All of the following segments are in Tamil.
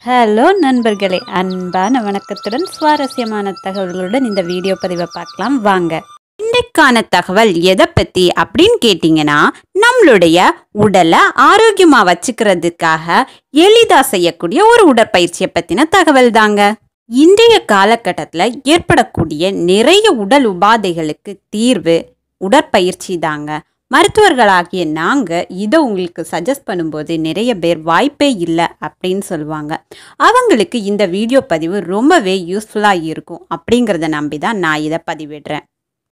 ஹலோ நண்பர்களே அன்பான வணக்கத்துடன் சுவாரஸ்யமான தகவல்களுடன் இந்த வீடியோ பதிவை பார்க்கலாம் வாங்க இன்னைக்கான தகவல் எதை பத்தி அப்படின்னு கேட்டிங்கன்னா நம்மளுடைய உடலை ஆரோக்கியமா வச்சுக்கிறதுக்காக எளிதா செய்யக்கூடிய ஒரு உடற்பயிற்சியை பத்தின தகவல் தாங்க இன்றைய காலகட்டத்தில் ஏற்படக்கூடிய நிறைய உடல் உபாதைகளுக்கு தீர்வு உடற்பயிற்சி தாங்க மருத்துவர்களாகிய நாங்கள் இதை உங்களுக்கு சஜஸ்ட் பண்ணும்போது நிறைய பேர் வாய்ப்பே இல்லை அப்படின்னு சொல்லுவாங்க அவங்களுக்கு இந்த வீடியோ பதிவு ரொம்பவே யூஸ்ஃபுல்லாக இருக்கும் அப்படிங்கிறத நம்பி தான் நான் இதை பதிவிடுறேன்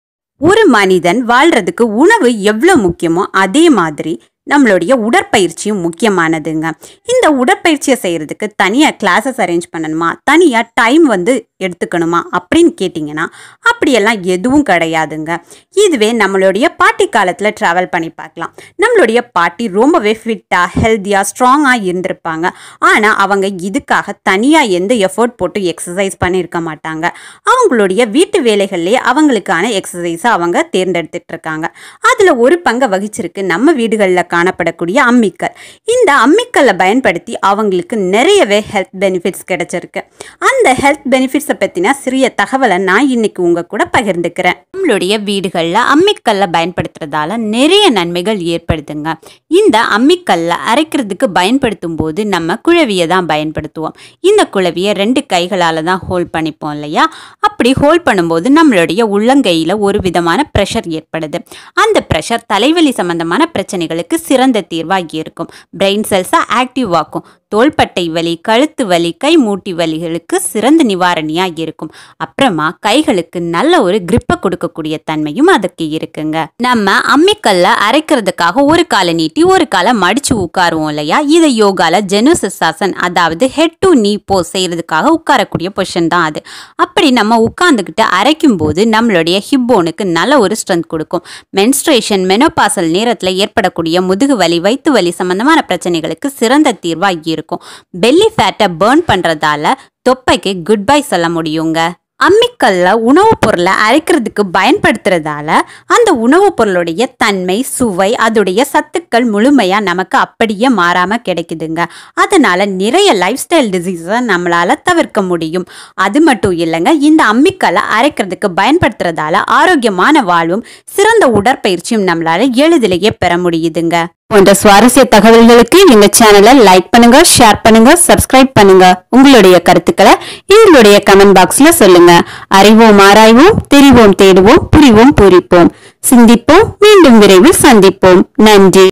ஒரு மனிதன் வாழ்றதுக்கு உணவு எவ்வளோ முக்கியமோ அதே மாதிரி நம்மளுடைய உடற்பயிற்சியும் முக்கியமானதுங்க இந்த உடற்பயிற்சியை செய்கிறதுக்கு தனியாக கிளாஸஸ் அரேஞ்ச் பண்ணணுமா தனியாக டைம் வந்து எடுத்துக்கணுமா அப்படின்னு கேட்டிங்கன்னா அப்படியெல்லாம் எதுவும் கிடையாதுங்க இதுவே நம்மளுடைய பாட்டி காலத்தில் ட்ராவல் பண்ணி பார்க்கலாம் நம்மளுடைய பாட்டி ரொம்பவே ஃபிட்டாக ஹெல்த்தியாக ஸ்ட்ராங்காக இருந்திருப்பாங்க ஆனால் அவங்க இதுக்காக தனியாக எந்த எஃபோர்ட் போட்டு எக்ஸசைஸ் பண்ணியிருக்க மாட்டாங்க அவங்களுடைய வீட்டு வேலைகள்லேயே அவங்களுக்கான எக்ஸசைஸை அவங்க தேர்ந்தெடுத்துட்டு இருக்காங்க அதில் ஒரு பங்கை வகிச்சிருக்கு நம்ம வீடுகளில் காணப்படக்கூடிய அம்மிக்கல் இந்த அம்மிக்கல்லை பயன்படுத்தி அவங்களுக்கு நிறையவே ஹெல்த் பெனிஃபிட்ஸ் கிடைச்சிருக்கு அந்த ஹெல்த் பெனிஃபிட்ஸை பற்றின சிறிய தகவலை நான் இன்னைக்கு உங்க கூட பகிர்ந்துக்கிறேன் நம்மளுடைய வீடுகளில் அம்மிக்கல்லை பயன்படுத்துறதால நிறைய நன்மைகள் ஏற்படுதுங்க இந்த அம்மிக்கல்லை அரைக்கிறதுக்கு பயன்படுத்தும் போது நம்ம குழவியை தான் பயன்படுத்துவோம் இந்த குழவியை ரெண்டு கைகளால் தான் ஹோல்ட் பண்ணிப்போம் இல்லையா அப்படி ஹோல்ட் பண்ணும்போது நம்மளுடைய உள்ளங்கையில் ஒரு விதமான ப்ரெஷர் ஏற்படுது அந்த ப்ரெஷர் தலைவலி சம்பந்தமான பிரச்சனைகளுக்கு சிறந்த தீர்வாக இருக்கும் பிரெயின் செல்ஸை ஆக்டிவ் ஆக்கும் தோள்பட்டை வலி கழுத்து வலி கை மூட்டி வலிகளுக்கு சிறந்த நிவாரணியாக இருக்கும் அப்புறமா கைகளுக்கு நல்ல ஒரு கிரிப்பை கொடுக்கக்கூடிய தன்மையும் அதுக்கு இருக்குங்க நம்ம அம்மிக்கல்ல அரைக்கிறதுக்காக ஒரு காலை நீட்டி ஒரு காலை மடிச்சு உட்காருவோம் இல்லையா இதை யோகால ஜெனுசிசாசன் அதாவது ஹெட் டு நீ போ செய்யறதுக்காக உட்காரக்கூடிய பொசிஷன் தான் அது அப்படி நம்ம உட்கார்ந்துக்கிட்டு அரைக்கும் போது நம்மளுடைய ஹிப்போனுக்கு நல்ல ஒரு ஸ்ட்ரென்த் கொடுக்கும் மென்ஸ்ட்ரேஷன் மெனோபாசல் நேரத்தில் ஏற்படக்கூடிய முதுகு வலி வயிற்று வலி சம்பந்தமான பிரச்சனைகளுக்கு சிறந்த தீர்வாக இருக்கும் பெல்லி ஃபேட்டை பேர்ன் பண்ணுறதால தொப்பைக்கு குட் பை சொல்ல முடியுங்க அம்மிக்கல்ல உணவுப் பொருளை அரைக்கிறதுக்கு பயன்படுத்துறதால அந்த உணவுப் பொருளுடைய தன்மை சுவை அதோடைய சத்துக்கள் முழுமையாக நமக்கு அப்படியே மாறாமல் கிடைக்குதுங்க அதனால நிறைய லைஃப் ஸ்டைல் டிசீஸை நம்மளால தவிர்க்க முடியும் அது மட்டும் இல்லைங்க இந்த அம்மிக்கல்லை அரைக்கிறதுக்கு பயன்படுத்துறதால ஆரோக்கியமான வாழ்வும் சிறந்த உடற்பயிற்சியும் நம்மளால எளிதிலேயே பெற முடியுதுங்க போன்ற சுவாரஸ்ய தகவல்களுக்கு எங்க சேனலை லைக் பண்ணுங்க ஷேர் பண்ணுங்க சப்ஸ்கிரைப் பண்ணுங்க உங்களுடைய கருத்துக்களை எங்களுடைய கமெண்ட் பாக்ஸ்ல சொல்லுங்க அறிவோம் ஆராய்வோம் தெரிவோம் தேடுவோம் புரிவோம் பூரிப்போம் சிந்திப்போம் மீண்டும் விரைவில் சந்திப்போம் நன்றி